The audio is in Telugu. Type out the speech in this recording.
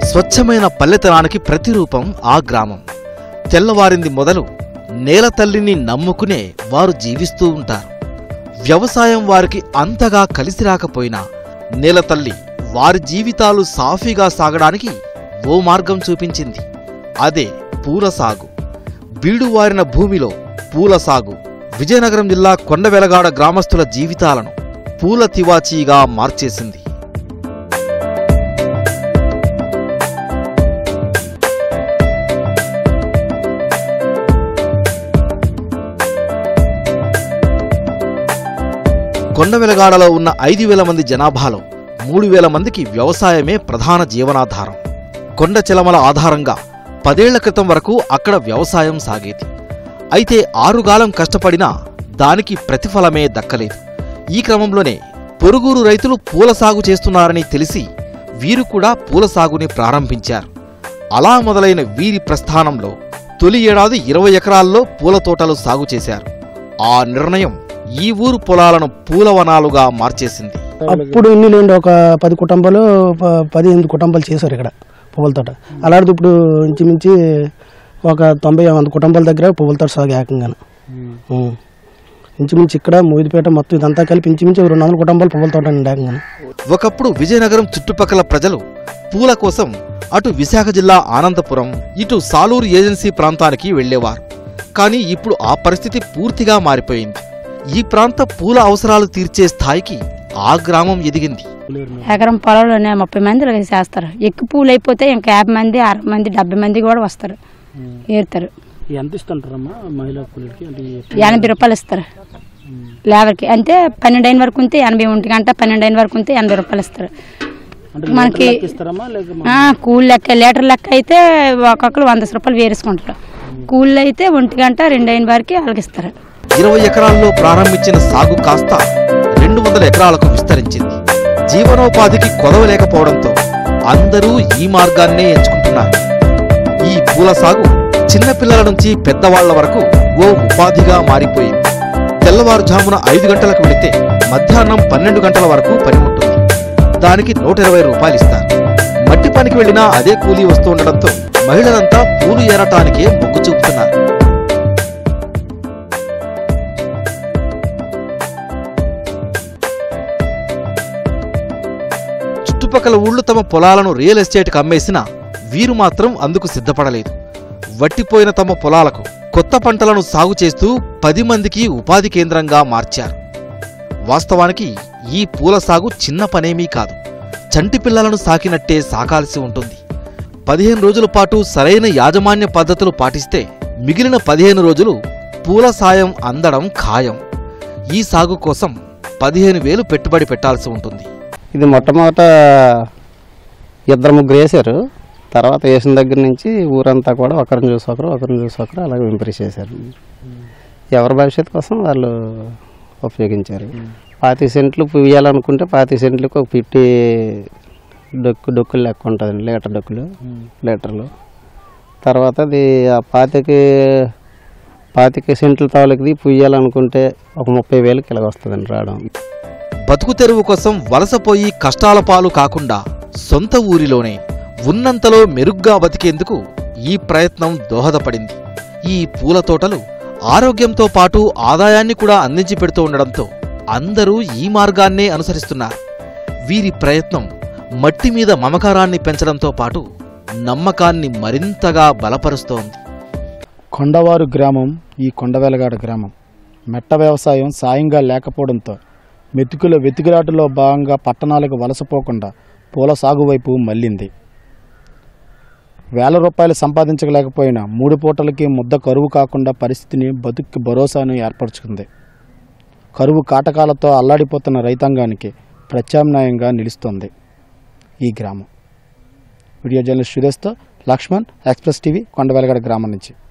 స్వచ్ఛమైన పల్లెతనానికి ప్రతిరూపం ఆ గ్రామం తెల్లవారింది మొదలు నేల తల్లిని నమ్ముకునే వారు జీవిస్తూ ఉంటారు వ్యవసాయం వారికి అంతగా కలిసి రాకపోయినా నేల తల్లి వారి జీవితాలు సాఫీగా సాగడానికి ఓ మార్గం చూపించింది అదే పూల సాగు బీడువారిన భూమిలో పూల సాగు విజయనగరం జిల్లా కొండవెలగాడ గ్రామస్తుల జీవితాలను పూల తివాచీగా మార్చేసింది కొండవెలగాడలో ఉన్న ఐదు వేల మంది జనాభాలో మూడు వేల మందికి వ్యవసాయమే ప్రధాన జీవనాధారం కొండ చెలమల ఆధారంగా పదేళ్ల క్రితం వరకు అక్కడ వ్యవసాయం సాగేది అయితే ఆరుగాలం కష్టపడినా దానికి ప్రతిఫలమే దక్కలేదు ఈ క్రమంలోనే పొరుగురు రైతులు పూల సాగు చేస్తున్నారని తెలిసి వీరు కూడా పూల సాగుని ప్రారంభించారు అలా మొదలైన వీరి ప్రస్థానంలో తొలి ఏడాది ఇరవై ఎకరాల్లో పూల తోటలు సాగు చేశారు ఆ నిర్ణయం ఈ ఊరు పొలాలను పూలవనాలుగా మార్చేసింది అప్పుడు ఇన్ని లేండి ఒక పది కుటుంబాలు ప- పదిహేను కుటుంబాలు చేశారు ఇక్కడ పువ్వుల తోట అలాంటిది ఇప్పుడు ఇంచుమించి ఒక తొంభై వంద కుటుంబాల దగ్గర పువ్వుల తోట సాగు ఏకంగాను ఉం. ఇంచుమించు ఇక్కడ మోదిపేట మొత్తం ఇదంతా కలిపి ఇంచుమించు రెండు వందల కుటుంబాలు పువ్వుల తోట అండి ఏకంగాను ఒకప్పుడు విజయనగరం చుట్టుపక్కల ప్రజలు పూల కోసం అటు విశాఖ జిల్లా ఆనందపురం ఇటు సాలూరు ఏజెన్సీ ప్రాంతానికి వెళ్లేవారు కానీ ఇప్పుడు ఆ పరిస్థితి పూర్తిగా మారిపోయింది ఈ ప్రాంత పూల అవసరాలు తీర్చే స్థాయికి ఆ గ్రామం ఎదిగింది ఎకరం పొలంలోనే ముప్పై మంది ఇలా చేస్తారు ఎక్కువ పూలు అయిపోతే ఇంకా యాభై మంది అరవై మంది డెబ్బై మంది కూడా వస్తారు ఏరుతారు ఎంత ఇస్తుంటారమ్మా మహిళా కూలీలకి అంటే ఎనభై రూపాయలు ఇస్తారు లేబర్కి అంటే పన్నెండు అయిన వరకు ఉంటే ఎనభై ఒంటి గంట పన్నెండు అయిన వరకు ఉంటే ఎనభై రూపాయలు ఇస్తారు మనకి ఇస్తారమ్మా లేక ఆ, కూలి లెక్క లీటర్ లెక్క అయితే ఒక్కొక్కరు వంద రూపాయలు వేరేసుకుంటారు కూలీలు అయితే ఒంటి గంట రెండు అయిన వరకు వాళ్ళకి ఇస్తారు ఇరవై ఎకరాల్లో ప్రారంభించిన సాగు కాస్త రెండు వందల ఎకరాలకు విస్తరించింది జీవనోపాధికి కొదవ లేకపోవడంతో అందరూ ఈ మార్గాన్నే ఎంచుకుంటున్నారు ఈ పూల సాగు చిన్నపిల్లల నుంచి పెద్దవాళ్ల వరకు ఓ ఉపాధిగా మారిపోయింది తెల్లవారుజామున ఐదు గంటలకు వెళితే మధ్యాహ్నం పన్నెండు గంటల వరకు పని ఉంటుంది దానికి నూట ఇరవై రూపాయలు ఇస్తారు మట్టి పనికి వెళ్లినా అదే కూలీ వస్తూ ఉండడంతో మహిళలంతా పూలు ఏరటానికే మొగ్గు చూపుతున్నారు చుట్టుపక్కల ఊళ్ళు తమ పొలాలను రియల్ ఎస్టేట్కి అమ్మేసినా వీరు మాత్రం అందుకు సిద్ధపడలేదు వట్టిపోయిన తమ పొలాలకు కొత్త పంటలను సాగు చేస్తూ పది మందికి ఉపాధి కేంద్రంగా మార్చారు వాస్తవానికి ఈ పూల సాగు చిన్న పనేమీ కాదు చంటి పిల్లలను సాకినట్టే సాకాల్సి ఉంటుంది పదిహేను రోజుల పాటు సరైన యాజమాన్య పద్ధతులు పాటిస్తే మిగిలిన పదిహేను రోజులు పూల సాయం అందడం ఖాయం ఈ సాగు కోసం పదిహేను వేలు పెట్టుబడి పెట్టాల్సి ఉంటుంది ఇది మొట్టమొదట ఇద్దరు ముగ్గురు వేశారు తర్వాత వేసిన దగ్గర నుంచి ఊరంతా కూడా ఒకరిని చూసి ఒకరు ఒకరిని చూసి ఒకరు అలాగే ఇంప్రెస్ చేశారు ఎవరి భవిష్యత్తు కోసం వాళ్ళు ఉపయోగించారు పాతి సెంట్లు ఇవ్వాలనుకుంటే పాతి సెంట్లకు ఒక ఫిఫ్టీ డొక్కు డొక్కులు లెక్క ఉంటుంది లీటర్ డొక్కులు లీటర్లు తర్వాత అది ఆ పాతికి పాతిక సెంట్ల తాలూకుది పుయ్యాలనుకుంటే ఒక ముప్పై వేలకి ఇలాగ వస్తుందండి రావడం బతుకు తెరువు కోసం వలసపోయి కష్టాల పాలు కాకుండా సొంత ఊరిలోనే ఉన్నంతలో మెరుగ్గా బతికేందుకు ఈ ప్రయత్నం దోహదపడింది ఈ పూల తోటలు ఆరోగ్యంతో పాటు ఆదాయాన్ని కూడా అందించి పెడుతూ ఉండడంతో అందరూ ఈ మార్గాన్నే అనుసరిస్తున్నారు వీరి ప్రయత్నం మట్టి మీద మమకారాన్ని పెంచడంతో పాటు నమ్మకాన్ని మరింతగా బలపరుస్తోంది కొండవారు గ్రామం ఈ కొండవెలగాడ గ్రామం మెట్ట వ్యవసాయం సాయంగా లేకపోవడంతో మెతుకుల వెతుకులాటలో భాగంగా పట్టణాలకు వలసపోకుండా పూల సాగు వైపు మళ్ళింది వేల రూపాయలు సంపాదించలేకపోయినా మూడు పూటలకి ముద్ద కరువు కాకుండా పరిస్థితిని బతుక్కి భరోసాను ఏర్పరచుకుంది కరువు కాటకాలతో అల్లాడిపోతున్న రైతాంగానికి ప్రత్యామ్నాయంగా నిలుస్తోంది ఈ గ్రామం వీడియో జర్నలిస్ట్ సురేష్తో లక్ష్మణ్ ఎక్స్ప్రెస్ టీవీ కొండవెలగడ గ్రామం నుంచి